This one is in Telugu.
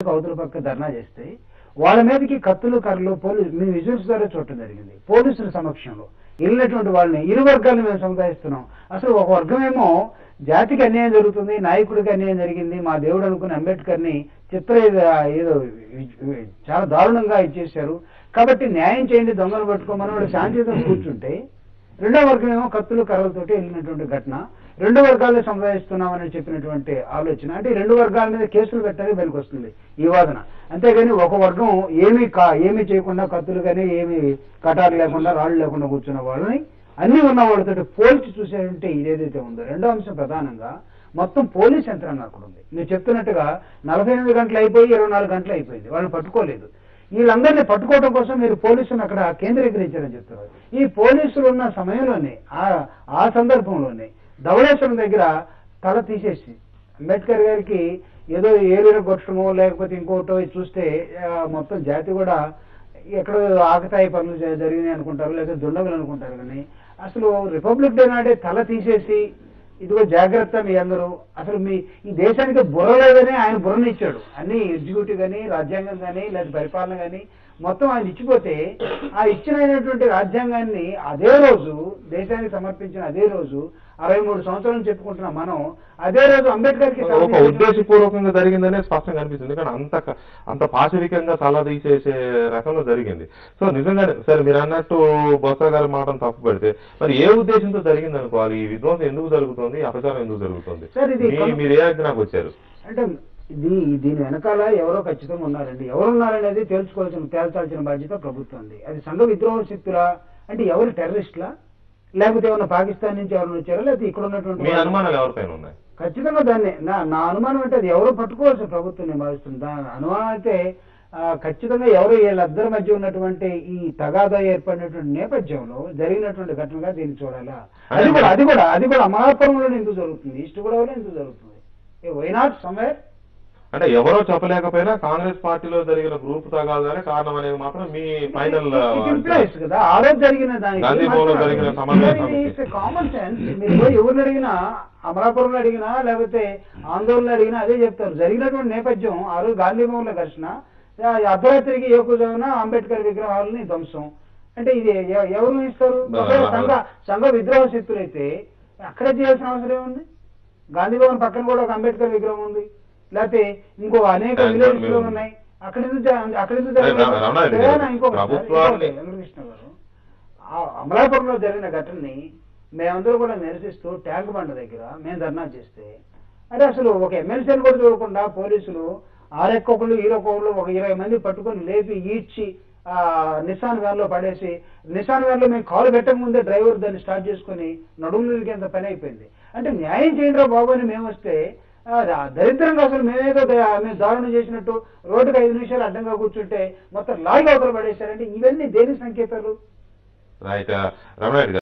అవతల పక్క ధర్నా చేస్తే వాళ్ళ మీదకి కత్తులు కర్రలు పోలీసు మేము విజువల్స్ ద్వారా చూడటం జరిగింది పోలీసుల సమక్షంలో వెళ్ళినటువంటి వాళ్ళని ఇరు వర్గాలను మేము సముదాయిస్తున్నాం అసలు ఒక వర్గమేమో జాతికి అన్యాయం జరుగుతుంది నాయకుడికి అన్యాయం జరిగింది మా దేవుడు అనుకుని అంబేద్కర్ని చిత్ర ఏదో చాలా దారుణంగా ఇచ్చేశారు కాబట్టి న్యాయం చేయండి దొంగలు పట్టుకోమని వాళ్ళు శాంతియుతంగా కూర్చుంటే రెండో వర్గం ఏమో కత్తులు కర్రలతోటి వెళ్ళినటువంటి ఘటన రెండు వర్గాలను సంపాదిస్తున్నామని చెప్పినటువంటి ఆలోచన అంటే ఈ రెండు వర్గాల మీద కేసులు పెట్టడానికి వెనుక వస్తుంది ఈ వాదన అంతేగాని ఒక వర్గం ఏమీ కా ఏమీ చేయకుండా కత్తులు కానీ ఏమీ కటారు లేకుండా రాళ్ళు లేకుండా కూర్చున్న వాళ్ళని అన్ని ఉన్న వాళ్ళతో పోల్చి చూసేదంటే ఇదేదైతే ఉందో రెండో అంశం ప్రధానంగా మొత్తం పోలీస్ యంత్రాంగం అక్కడ ఉంది మీరు చెప్తున్నట్టుగా నలభై ఎనిమిది గంటలు అయిపోయి ఇరవై నాలుగు గంటలు అయిపోయింది వాళ్ళని పట్టుకోలేదు వీళ్ళందరినీ పట్టుకోవడం కోసం మీరు పోలీసులను అక్కడ కేంద్రీకరించారని చెప్తున్నారు ఈ పోలీసులు ఉన్న సమయంలోనే ఆ ఆ సందర్భంలోనే ధవళేశ్వరం దగ్గర తల తీసేసి అంబేద్కర్ గారికి ఏదో ఏరిన కొట్టడమో లేకపోతే ఇంకోటో చూస్తే ఆ, మొత్తం జాతి కూడా ఎక్కడో ఆకతాయి పనులు జ- జరిగినాయి అనుకుంటారు లేదా దుండగులు అనుకుంటారు కానీ అసలు రిపబ్లిక్ డే నాడే తల తీసేసి ఇదిగో జాగ్రత్త మీ అందరూ అసలు మీ ఈ దేశానికి బుర్ర లేదని ఆయన బుర్రని ఇచ్చాడు అన్ని ఎగ్జిక్యూటివ్ కానీ రాజ్యాంగం కానీ లేదా పరిపాలన కానీ మొత్తం ఆయన ఇచ్చిపోతే ఆ ఇచ్చినటువంటి రాజ్యాంగాన్ని అదే రోజు దేశానికి సమర్పించిన అదే రోజు అరవై మూడు సంవత్సరాలు చెప్పుకుంటున్న మనం అదే రోజు అంబేద్కర్కి ఒక సమర్పించిన- ఉద్దేశపూర్వకంగా జరిగిందనే స్పష్టంగా కనిపిస్తుంది కానీ అంత క- అంత పాశవికంగా తల తీసేసే రకంలో జరిగింది సో నిజంగానే సరే మీరు అన్నట్టు బొత్స గారి మాటను తప్పు పెడితే మరి ఏ ఉద్దేశంతో జరిగింది అనుకోవాలి ఈ విధ్వంసం ఎందుకు జరుగుతుంది ఈ అపచారం ఎందుకు జరుగుతుంది సార్, ఇది మీ- కొన- మీరు ఏ అంచనాకు వచ్చారు అంటే ఇది దీని వెనకాల ఎవరో ఖచ్చితంగా ఉన్నారండి ఎవరు ఉన్నారనేది తేల్చుకోవాల్సిన తేల్చాల్సిన బాధ్యత ప్రభుత్వంది అది సంఘ విద్రోహ శక్తులా అంటే ఎవరు టెర్రరిస్టులా లేకపోతే ఏమన్నా పాకిస్తాన్ నుంచి ఎవరైనా వచ్చారా లేకపోతే ఇక్కడ ఉన్నటువంటి మీ వాళ్ళు? అనుమానాలు ఎవరిపైన ఉన్నాయి ఖచ్చితంగా దాన్ని నా నా అనుమానం అంటే అది ఎవరో పట్టుకోవాల్సిన ప్రభుత్వం నేను భావిస్తుంది దాని అనుమానం అయితే ఆ, ఖచ్చితంగా ఎవరు వీళ్ళిద్దరి మధ్య ఉన్నటువంటి ఈ తగాదా ఏర్పడినటువంటి నేపథ్యంలో జరిగినటువంటి ఘటనగా దీన్ని చూడాలా అది కూడా అది కూడా అది కూడా అమలాపురంలో ఎందుకు జరుగుతుంది ఈస్ట్ గోదావరిలో ఎందుకు జరుగుతుంది వైనాట్ సమ్వేర్ అంటే ఎవరో చెప్పలేకపోయినా కాంగ్రెస్ పార్టీలో జరిగిన గ్రూప్ తగాదానే కారణం అనేది మాత్రం మీ ఫైనల్ ఇంప్లాయిస్ కదా ఆ రోజు జరిగిన దానికి గాంధీ భవన్లో జరిగిన సమన్వయ సమితి. కామన్ సెన్స్ మీరు పోయి ఎవరిని అడిగినా అమలాపురంలో అడిగినా లేకపోతే ఆందోళన అడిగినా అదే చెప్తారు జరిగినటువంటి నేపథ్యం ఆ రోజు గాంధీ భవన్లో ఘర్షణ ఆ అర్ధరాత్రికి ఏకుజామున అంబేద్కర్ విగ్రహాలని ధ్వంసం అంటే ఇది ఎ- ఎవరు ఇస్తారు ఒకవేళ సంఘ సంఘ విద్రోహ శక్తులైతే అక్కడే చేయాల్సిన అవసరం ఏముంది గాంధీ భవన్ పక్కన కూడా ఒక అంబేద్కర్ విగ్రహం ఉంది లేకపోతే ఇంకో అనేక దాని విలేజెస్ లో మీరు- ఉన్నాయి అక్కడ ఎందుకు జ- అక్కడ ఎందుకు అదే రా- రమణారెడ్డి గారు, జరిగింది? ఇంకొకటి సార్, ప్రభుత్వాన్ని- ఇంకొకటి, వెంకటకృష్ణ గారు ఆ అమలాపురంలో జరిగిన ఘటనని మేమందరూ కూడా నిరసిస్తూ ట్యాంక్ బండ దగ్గర మేము ధర్నా చేస్తే అరే అసలు ఒక ఎమ్మెల్సీని కూడా చూడకుండా పోలీసులు ఆరెక్కొకళ్ళు ఈరొకళ్ళు ఒక ఇరవై మంది పట్టుకొని లేపి ఈడ్చి ఆ నిసాన్ వ్యాన్ లో పడేసి నిసాన్ వ్యాన్ లో మేము కాలు పెట్టక ముందే డ్రైవర్ దాన్ని స్టార్ట్ చేసుకుని నడుములకి ఎంత పని అయిపోయింది అంటే న్యాయం చేయండిరా బాబు అని మేము వస్తే ఆ, ద- దరిద్రంగా అసలు మేమేదో ద- మేము దారుణం చేసినట్టు రోడ్డుకి ఐదు నిమిషాలు అడ్డంగా కూర్చుంటే మొత్తం లాగి అవతల పడేశారంటే ఇవన్నీ దేని సంకేతాలు రైట్ రమణారెడ్డి గారు